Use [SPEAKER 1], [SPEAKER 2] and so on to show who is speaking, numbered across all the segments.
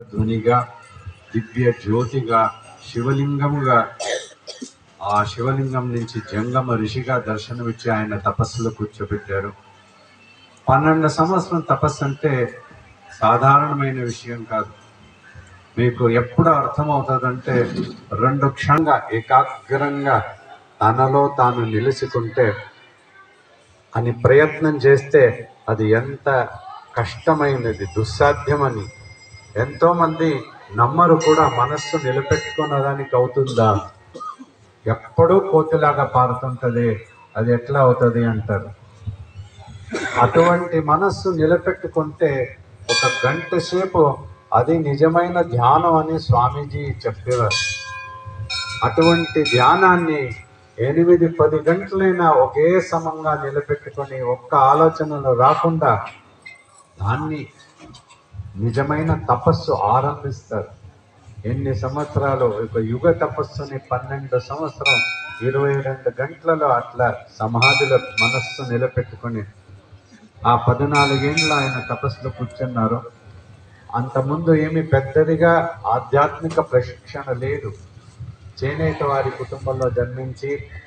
[SPEAKER 1] ధ్వనిగా దివ్య జ్యోతిగా శివలింగముగా ఆ శివలింగం నుంచి జంగమ ఋషిగా దర్శనమిచ్చి ఆయన తపస్సులో కూర్చోబెట్టారు పన్నెండు సంవత్సరం తపస్సు అంటే సాధారణమైన విషయం కాదు మీకు ఎప్పుడు అర్థమవుతుందంటే రెండు క్షణంగా ఏకాగ్రంగా తనలో తాను నిలుచుకుంటే అని ప్రయత్నం చేస్తే అది ఎంత కష్టమైనది దుస్సాధ్యమని ఎంతోమంది నమ్మరు కూడా మనస్సు నిలబెట్టుకున్నదానికి అవుతుందా ఎప్పుడూ కోతిలాగా పారుతుంటది అది ఎట్లా అవుతుంది అంటారు అటువంటి మనస్సు నిలబెట్టుకుంటే ఒక గంట సేపు అది నిజమైన ధ్యానం అని స్వామీజీ చెప్పేవారు అటువంటి ధ్యానాన్ని ఎనిమిది పది గంటలైనా ఒకే సమంగా నిలబెట్టుకొని ఒక్క ఆలోచనలు రాకుండా దాన్ని నిజమైన తపస్సు ఆరంభిస్తారు ఎన్ని సంవత్సరాలు ఒక యుగ తపస్సుని పన్నెండు సంవత్సరం ఇరవై రెండు గంటలలో అట్లా సమాధిలో మనస్సు నిలబెట్టుకొని ఆ పద్నాలుగేళ్ళు ఆయన తపస్సులో కూర్చున్నారు అంతకుముందు ఏమి పెద్దదిగా ఆధ్యాత్మిక ప్రశిక్షణ లేదు చేనేత వారి కుటుంబంలో జన్మించి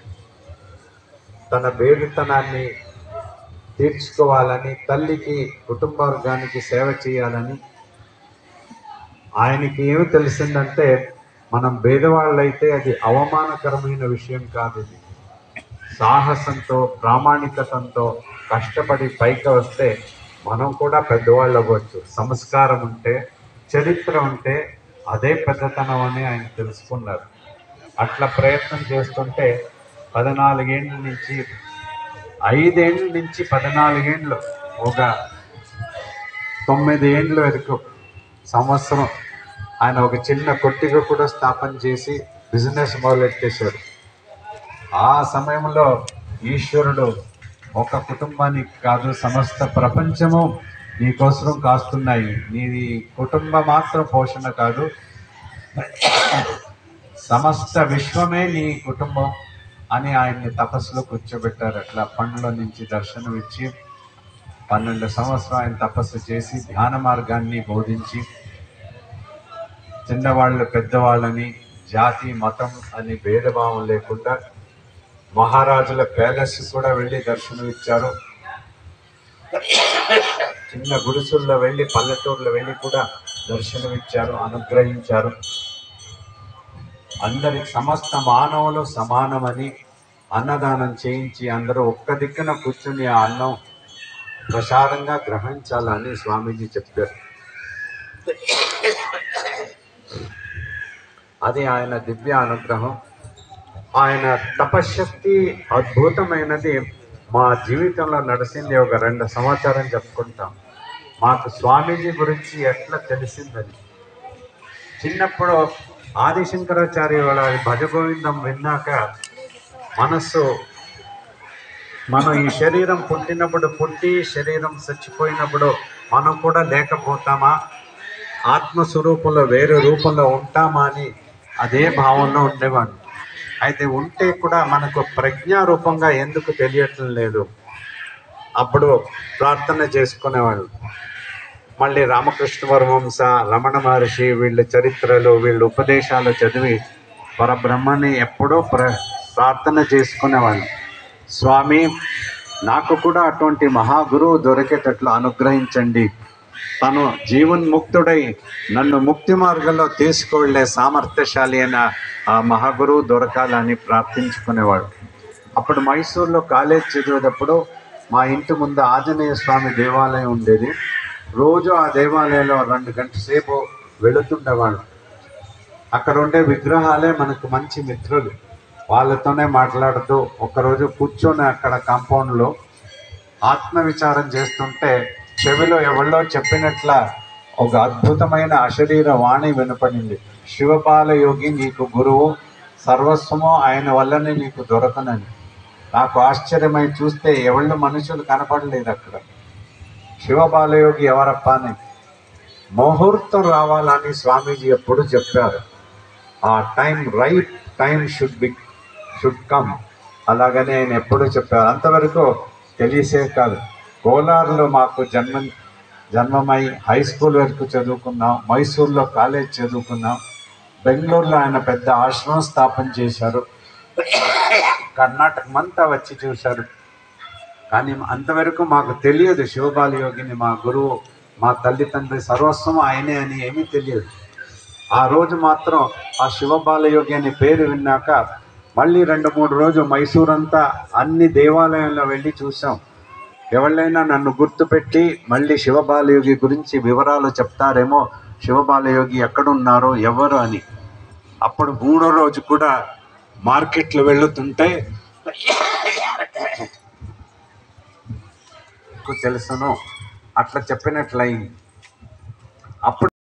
[SPEAKER 1] తన బేడుతనాన్ని తీర్చుకోవాలని తల్లికి కుటుంబ వర్గానికి సేవ చేయాలని ఆయనకి ఏమి తెలిసిందంటే మనం భేదవాళ్ళైతే అది అవమానకరమైన విషయం కాదు ఇది సాహసంతో ప్రామాణికతంతో కష్టపడి పైకి వస్తే మనం కూడా పెద్దవాళ్ళు అవ్వచ్చు సంస్కారం ఉంటే చరిత్ర ఉంటే అదే పెద్దతనం అని ఆయన తెలుసుకున్నారు అట్లా ప్రయత్నం చేస్తుంటే పద్నాలుగేండ్ల నుంచి ఐదేండ్ల నుంచి పద్నాలుగేండ్లు ఒక తొమ్మిది ఏండ్ల వరకు సంవత్సరం ఆయన ఒక చిన్న కొట్టిగా కూడా స్థాపన చేసి బిజినెస్ మొదలెట్టేశారు ఆ సమయంలో ఈశ్వరుడు ఒక కుటుంబానికి కాదు సమస్త ప్రపంచము నీకోసం కాస్తున్నాయి నీది కుటుంబ మాత్రం పోషణ కాదు సమస్త విశ్వమే నీ కుటుంబం అని ఆయన్ని తపస్సులో కూర్చోబెట్టారు అట్లా పండ్ల నుంచి దర్శనం ఇచ్చి పన్నెండు సంవత్సరం ఆయన తపస్సు చేసి ధ్యాన మార్గాన్ని బోధించి చిన్నవాళ్ళు పెద్దవాళ్ళని జాతి మతం అని భేదభావం లేకుండా మహారాజుల ప్యాలెస్ కూడా వెళ్ళి దర్శనం ఇచ్చారు చిన్న గుడిసుల్లో వెళ్ళి పల్లెటూరులో వెళ్ళి కూడా దర్శనం ఇచ్చారు అనుగ్రహించారు అందరికి సమస్త మానవులు సమానమని అన్నదానం చేయించి అందరూ ఒక్క దిక్కున కూర్చుని ఆ అన్నం ప్రసాదంగా గ్రహించాలని స్వామీజీ చెప్పారు అది ఆయన దివ్య అనుగ్రహం ఆయన తపశక్తి అద్భుతమైనది మా జీవితంలో నడిచింది ఒక రెండు సంవత్సరం చెప్పుకుంటాం మాకు స్వామీజీ గురించి ఎట్లా తెలిసిందని చిన్నప్పుడు ఆదిశంకరాచార్య వాళ్ళ భజగోవిందం విన్నాక మనస్సు మనం ఈ శరీరం పుట్టినప్పుడు పుట్టి శరీరం చచ్చిపోయినప్పుడు మనం కూడా లేకపోతామా ఆత్మస్వరూపంలో వేరే రూపంలో ఉంటామా అని అదే భావంలో ఉండేవాడు అయితే ఉంటే కూడా మనకు ప్రజ్ఞారూపంగా ఎందుకు తెలియటం లేదు అప్పుడు ప్రార్థన చేసుకునేవాళ్ళు మళ్ళీ రామకృష్ణ పరమహంస రమణ మహర్షి వీళ్ళ చరిత్రలు వీళ్ళ ఉపదేశాలు చదివి పరబ్రహ్మని ఎప్పుడూ ప్ర ప్రార్థన చేసుకునేవాళ్ళు స్వామి నాకు కూడా అటువంటి మహాగురువు దొరికేటట్లు అనుగ్రహించండి తను జీవన్ముక్తుడై నన్ను ముక్తి మార్గంలో తీసుకువెళ్ళే సామర్థ్యశాలి అయిన ఆ మహాగురువు దొరకాలని ప్రార్థించుకునేవాడు అప్పుడు మైసూర్లో కాలేజ్ చదివేటప్పుడు మా ఇంటి ముందు ఆంజనేయ స్వామి దేవాలయం ఉండేది రోజు ఆ దేవాలయంలో రెండు గంటల సేపు వెళుతుండేవాడు అక్కడ ఉండే విగ్రహాలే మనకు మంచి మిత్రులు వాళ్ళతోనే మాట్లాడుతూ ఒకరోజు కూర్చొని అక్కడ కాంపౌండ్లో ఆత్మవిచారం చేస్తుంటే చెవిలో ఎవళ్ళో చెప్పినట్ల ఒక అద్భుతమైన అశరీర వాణి వినపడింది శివపాల యోగి నీకు గురువు సర్వస్వము ఆయన వల్లనే నీకు దొరకనని నాకు ఆశ్చర్యమై చూస్తే ఎవళ్ళు మనుషులు కనపడలేదు అక్కడ శివబాలయోగి ఎవరప్ప అని ముహూర్తం రావాలని స్వామీజీ ఎప్పుడు చెప్పారు ఆ time right time should be should come అలాగనే ఆయన ఎప్పుడూ చెప్పారు అంతవరకు తెలిసే కాదు కోలార్లో మాకు జన్మ జన్మమై హై స్కూల్ వరకు చదువుకున్నాం మైసూర్లో కాలేజ్ చదువుకున్నాం బెంగళూరులో ఆయన పెద్ద ఆశ్రమం స్థాపన చేశారు కర్ణాటక అంతా వచ్చి చూశారు కానీ అంతవరకు మాకు తెలియదు శివబాల యోగిని మా గురువు మా తల్లిదండ్రి సర్వస్వం ఆయనే అని ఏమీ తెలియదు ఆ రోజు మాత్రం ఆ శివబాల యోగి అనే పేరు విన్నాక మళ్ళీ రెండు మూడు రోజులు మైసూర్ అంతా అన్ని దేవాలయాల్లో వెళ్ళి చూసాం ఎవళ్ళైనా నన్ను గుర్తుపెట్టి మళ్ళీ శివబాలయోగి గురించి వివరాలు చెప్తారేమో శివబాలయోగి ఎక్కడున్నారో ఎవరు అని అప్పుడు మూడో రోజు కూడా మార్కెట్లు వెళుతుంటే తెలుసును అట్లా చెప్పినట్లయింది అప్పుడు